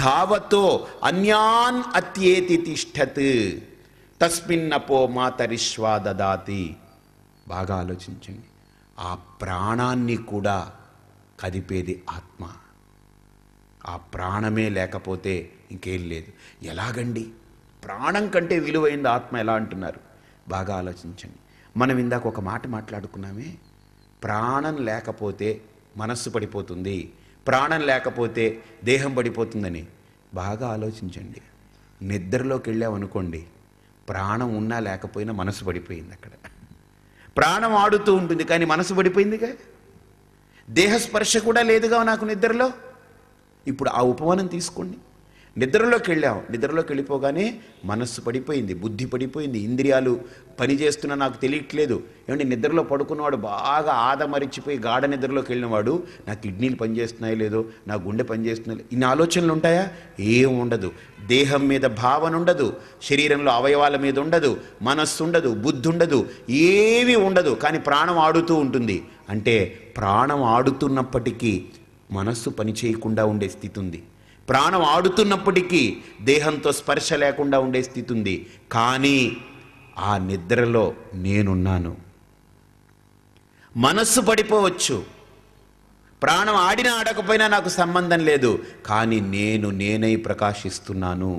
ధావతో అన్యాన్ అత్యేతి తిష్టత్ తస్మిన్నపో మాతరిష్వా దదాతి బాగా ఆలోచించండి ఆ ప్రాణాన్ని కూడా కదిపేది ఆత్మ ఆ ప్రాణమే లేకపోతే ఇంకేం లేదు ఎలాగండి ప్రాణం కంటే విలువైంది ఆత్మ ఎలా అంటున్నారు బాగా ఆలోచించండి మనం ఇందాక ఒక మాట మాట్లాడుకున్నామే ప్రాణం లేకపోతే మనస్సు పడిపోతుంది ప్రాణం లేకపోతే దేహం పడిపోతుందని బాగా ఆలోచించండి నిద్రలోకి వెళ్ళామనుకోండి ప్రాణం ఉన్నా లేకపోయినా మనసు పడిపోయింది అక్కడ ప్రాణం ఆడుతూ ఉంటుంది కానీ మనసు పడిపోయిందిగా దేహస్పర్శ కూడా లేదుగా నాకు నిద్రలో ఇప్పుడు ఆ ఉపమానం తీసుకోండి నిద్రలోకి వెళ్ళాం నిద్రలోకి వెళ్ళిపోగానే మనస్సు పడిపోయింది బుద్ధి పడిపోయింది ఇంద్రియాలు పనిచేస్తున్నా నాకు తెలియట్లేదు ఏమంటే నిద్రలో పడుకున్నవాడు బాగా ఆదమరిచిపోయి గాఢ నిద్రలోకి వెళ్ళినవాడు నా కిడ్నీలు పనిచేస్తున్నాయో లేదో నా గుండె పనిచేస్తున్నాయో ఇన్ని ఆలోచనలు ఉంటాయా ఏం ఉండదు దేహం మీద భావన ఉండదు శరీరంలో అవయవాల మీద ఉండదు మనస్సు ఉండదు బుద్ధి ఉండదు ఏమీ ఉండదు కానీ ప్రాణం ఆడుతూ ఉంటుంది అంటే ప్రాణం ఆడుతున్నప్పటికీ మనస్సు పని చేయకుండా ఉండే స్థితి ఉంది ప్రాణం ఆడుతున్నప్పటికీ దేహంతో స్పర్శ లేకుండా ఉండే స్థితి ఉంది కానీ ఆ నిద్రలో నేనున్నాను మనస్సు పడిపోవచ్చు ప్రాణం ఆడినా ఆడకపోయినా నాకు సంబంధం లేదు కానీ నేను నేనై ప్రకాశిస్తున్నాను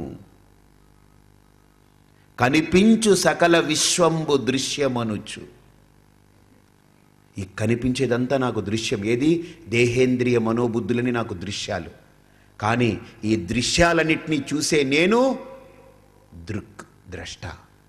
కనిపించు సకల విశ్వంబు దృశ్యమనుచు ఈ కనిపించేదంతా నాకు దృశ్యం ఏది దేహేంద్రియ మనోబుద్ధులని నాకు దృశ్యాలు కానీ ఈ దృశ్యాలన్నిటినీ చూసే నేను దృక్ ద్రష్ట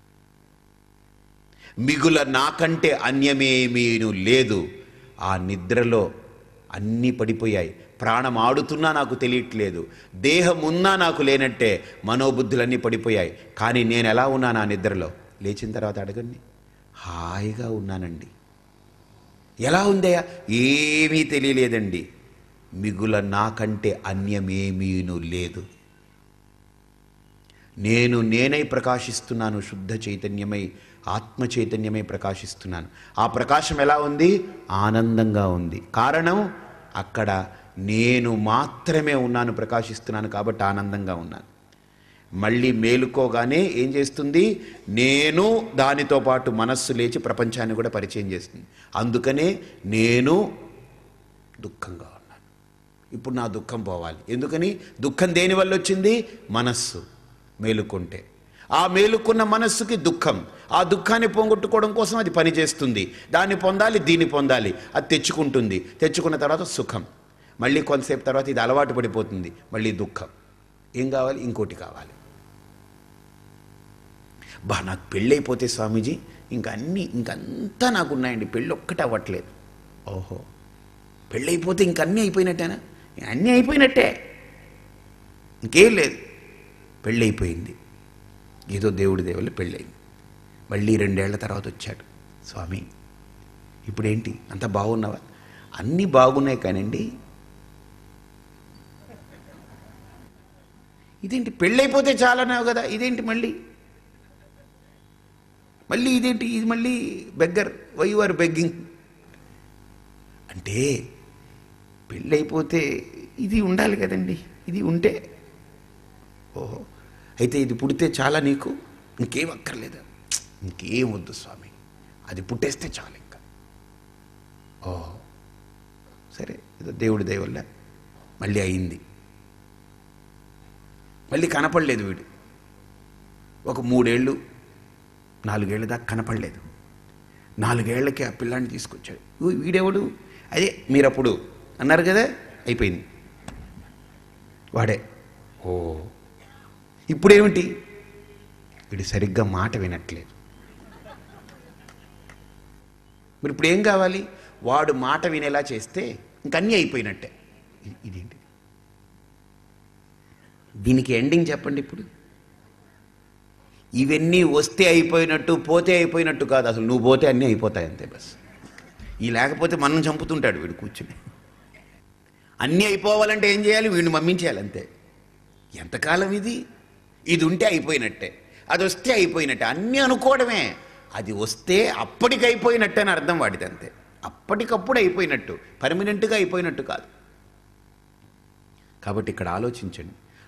మిగుల నాకంటే అన్యమేమీను లేదు ఆ నిద్రలో అన్నీ పడిపోయాయి ప్రాణం ఆడుతున్నా నాకు తెలియట్లేదు దేహం ఉన్నా నాకు లేనట్టే మనోబుద్ధులన్నీ పడిపోయాయి కానీ నేను ఎలా ఉన్నాను ఆ నిద్రలో లేచిన తర్వాత అడగండి హాయిగా ఉన్నానండి ఎలా ఉందయ్యా ఏమీ తెలియలేదండి మిగుల నాకంటే అన్యమేమీను లేదు నేను నేనై ప్రకాశిస్తున్నాను శుద్ధ చైతన్యమై ఆత్మ చైతన్యమై ప్రకాశిస్తున్నాను ఆ ప్రకాశం ఎలా ఉంది ఆనందంగా ఉంది కారణం అక్కడ నేను మాత్రమే ఉన్నాను ప్రకాశిస్తున్నాను కాబట్టి ఆనందంగా ఉన్నాను మళ్ళీ మేలుకోగానే ఏం చేస్తుంది నేను దానితో పాటు మనస్సు లేచి ప్రపంచాన్ని కూడా పరిచయం చేస్తుంది అందుకనే నేను దుఃఖంగా ఉన్నాను ఇప్పుడు నా దుఃఖం పోవాలి ఎందుకని దుఃఖం దేని వల్ల వచ్చింది మనస్సు మేలుకుంటే ఆ మేలుకున్న మనస్సుకి దుఃఖం ఆ దుఃఖాన్ని పోగొట్టుకోవడం కోసం అది పనిచేస్తుంది దాన్ని పొందాలి దీన్ని పొందాలి అది తెచ్చుకుంటుంది తెచ్చుకున్న తర్వాత సుఖం మళ్ళీ కొంతసేపు తర్వాత ఇది అలవాటు పడిపోతుంది మళ్ళీ దుఃఖం ఏం కావాలి ఇంకోటి కావాలి బా నాకు పెళ్ళైపోతే స్వామీజీ ఇంక అన్నీ ఇంకంతా నాకు ఉన్నాయండి పెళ్ళి ఒక్కటే అవ్వట్లేదు ఓహో పెళ్ళైపోతే ఇంక అన్నీ అయిపోయినట్టేనా అన్నీ అయిపోయినట్టే ఇంకేం లేదు పెళ్ళైపోయింది ఏదో దేవుడి దేవుళ్ళు పెళ్ళయింది మళ్ళీ రెండేళ్ల తర్వాత వచ్చాడు స్వామి ఇప్పుడేంటి అంత బాగున్నావా అన్నీ బాగున్నాయి కానండి ఇదేంటి పెళ్ళైపోతే చాలన్నావు కదా ఇదేంటి మళ్ళీ మళ్ళీ ఇదేంటి ఇది మళ్ళీ బెగ్గర్ వై ఆర్ బెగ్గింగ్ అంటే పెళ్ళైపోతే ఇది ఉండాలి కదండి ఇది ఉంటే ఓహో అయితే ఇది పుడితే చాలా నీకు ఇంకేం అక్కర్లేదు ఇంకేం వద్దు స్వామి అది పుట్టేస్తే చాలు ఇంకా ఓహో సరే ఏదో దేవుడి దయ వల్ల మళ్ళీ అయింది మళ్ళీ కనపడలేదు వీడు ఒక మూడేళ్ళు నాలుగేళ్ల దాకా కనపడలేదు నాలుగేళ్లకి ఆ పిల్లాన్ని తీసుకొచ్చాడు "ఓ, వీడెవడు అదే మీరప్పుడు అన్నారు కదా అయిపోయింది వాడే ఓ ఇప్పుడేమిటి వీడు సరిగ్గా మాట వినట్లేదు మరి ఇప్పుడు ఏం కావాలి వాడు మాట వినేలా చేస్తే ఇంకన్నీ అయిపోయినట్టే ఇ- ఇదేంటి దీనికి ఎండింగ్ చెప్పండి ఇప్పుడు ఇవన్నీ వస్తే అయిపోయినట్టు పోతే అయిపోయినట్టు కాదు అసలు నువ్వు పోతే అన్నీ అయిపోతాయి అంతే బస్ ఈ లేకపోతే మనం చంపుతుంటాడు వీడు కూర్చుని అన్నీ అయిపోవాలంటే ఏం చేయాలి వీడిని మమ్మించేయాలి అంతే ఎంతకాలం ఇది ఇది ఉంటే అయిపోయినట్టే అది వస్తే అయిపోయినట్టే అన్నీ అనుకోవడమే అది వస్తే అప్పటికి అయిపోయినట్టే అని అర్థం వాడితే అంతే అప్పటికప్పుడు అయిపోయినట్టు పర్మనెంట్గా అయిపోయినట్టు కాదు కాబట్టి ఇక్కడ ఆలోచించండి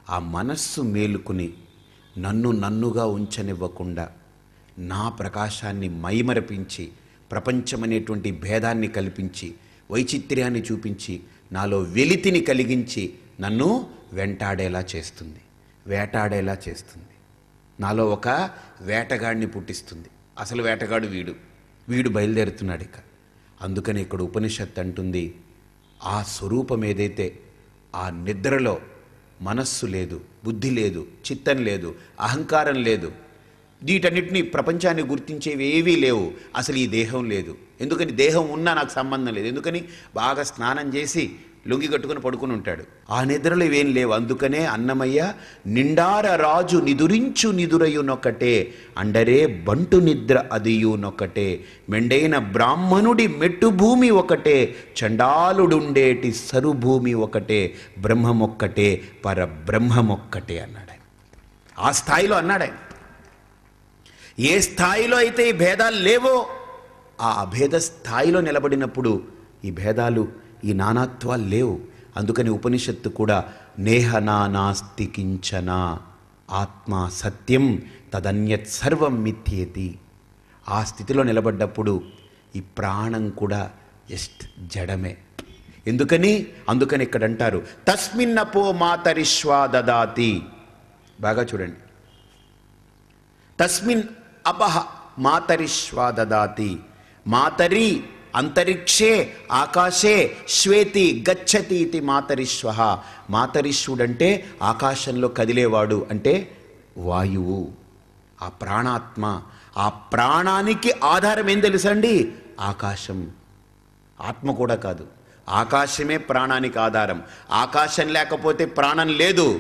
ఆ మనస్సు మేలుకుని నన్ను నన్నుగా ఉంచనివ్వకుండా నా ప్రకాశాన్ని మైమరపించి ప్రపంచమనేటువంటి భేదాన్ని కల్పించి వైచిత్ర్యాన్ని చూపించి నాలో వెలితిని కలిగించి నన్ను వెంటాడేలా చేస్తుంది వేటాడేలా చేస్తుంది నాలో ఒక వేటగాడిని పుట్టిస్తుంది అసలు వేటగాడు వీడు వీడు బయలుదేరుతున్నాడు ఇక అందుకని ఇక్కడ ఉపనిషత్ అంటుంది ఆ స్వరూపం ఏదైతే ఆ నిద్రలో మనస్సు లేదు బుద్ధి లేదు చిత్తం లేదు అహంకారం లేదు వీటన్నిటిని ప్రపంచాన్ని గుర్తించేవి ఏవీ లేవు అసలు ఈ దేహం లేదు ఎందుకని దేహం ఉన్నా నాకు సంబంధం లేదు ఎందుకని బాగా స్నానం చేసి లొంగి కట్టుకుని పడుకుని ఉంటాడు ఆ నిద్రలు ఇవేం లేవు అందుకనే అన్నమయ్య నిండార రాజు నిదురించు నిదురయునొక్కటే అండరే బంటు నిద్ర అదియునొక్కటే మెండైన బ్రాహ్మణుడి మెట్టు భూమి ఒకటే చండాలుడుండేటి సరుభూమి ఒకటే బ్రహ్మమొక్కటే పరబ్రహ్మమొక్కటే అన్నాడు ఆయన ఆ స్థాయిలో అన్నాడు ఆయన ఏ స్థాయిలో అయితే ఈ భేదాలు లేవో ఆ అభేద స్థాయిలో నిలబడినప్పుడు ఈ భేదాలు ఈ నానాత్వాలు లేవు అందుకని ఉపనిషత్తు కూడా నేహనా నాస్తి కించన ఆత్మ సత్యం తదన్యత్ సర్వం మిథ్యేతి ఆ స్థితిలో నిలబడ్డప్పుడు ఈ ప్రాణం కూడా జస్ట్ జడమే ఎందుకని అందుకని ఇక్కడ అంటారు తస్మిన్నపో మాతరిష్వా దదాతి బాగా చూడండి తస్మిన్ అపహ మాతరిష్వా దదాతి మాతరి అంతరిక్షే ఆకాశే శ్వేతి గచ్చతి ఇది మాతరిష్వ మాతరిష్వుడంటే ఆకాశంలో కదిలేవాడు అంటే వాయువు ఆ ప్రాణాత్మ ఆ ప్రాణానికి ఆధారం ఏం తెలుసండి ఆకాశం ఆత్మ కూడా కాదు ఆకాశమే ప్రాణానికి ఆధారం ఆకాశం లేకపోతే ప్రాణం లేదు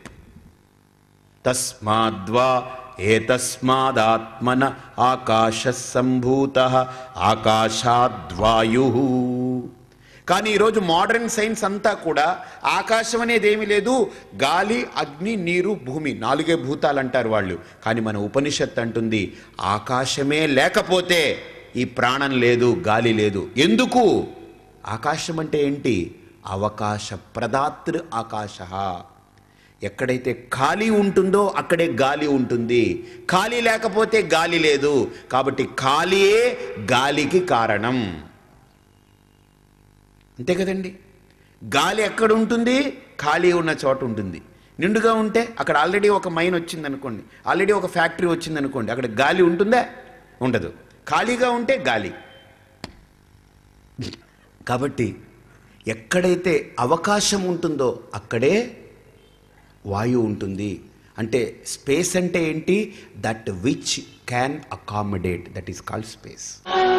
తస్మాద్వా ఏతస్మాదాత్మన ఆకాశ సంభూత ఆకాశాద్వాయు కానీ ఈరోజు మోడర్న్ సైన్స్ అంతా కూడా ఆకాశం అనేది ఏమీ లేదు గాలి అగ్ని నీరు భూమి నాలుగే భూతాలు అంటారు వాళ్ళు కానీ మన ఉపనిషత్ అంటుంది ఆకాశమే లేకపోతే ఈ ప్రాణం లేదు గాలి లేదు ఎందుకు ఆకాశం అంటే ఏంటి అవకాశ ప్రదాతృ ఆకాశ ఎక్కడైతే ఖాళీ ఉంటుందో అక్కడే గాలి ఉంటుంది ఖాళీ లేకపోతే గాలి లేదు కాబట్టి ఖాళీయే గాలికి కారణం అంతే కదండి గాలి ఎక్కడ ఉంటుంది ఖాళీ ఉన్న చోట ఉంటుంది నిండుగా ఉంటే అక్కడ ఆల్రెడీ ఒక మైన్ వచ్చింది అనుకోండి ఆల్రెడీ ఒక ఫ్యాక్టరీ వచ్చింది అనుకోండి అక్కడ గాలి ఉంటుందా ఉండదు ఖాళీగా ఉంటే గాలి కాబట్టి ఎక్కడైతే అవకాశం ఉంటుందో అక్కడే వాయువు ఉంటుంది అంటే స్పేస్ అంటే ఏంటి that which can accommodate that is called space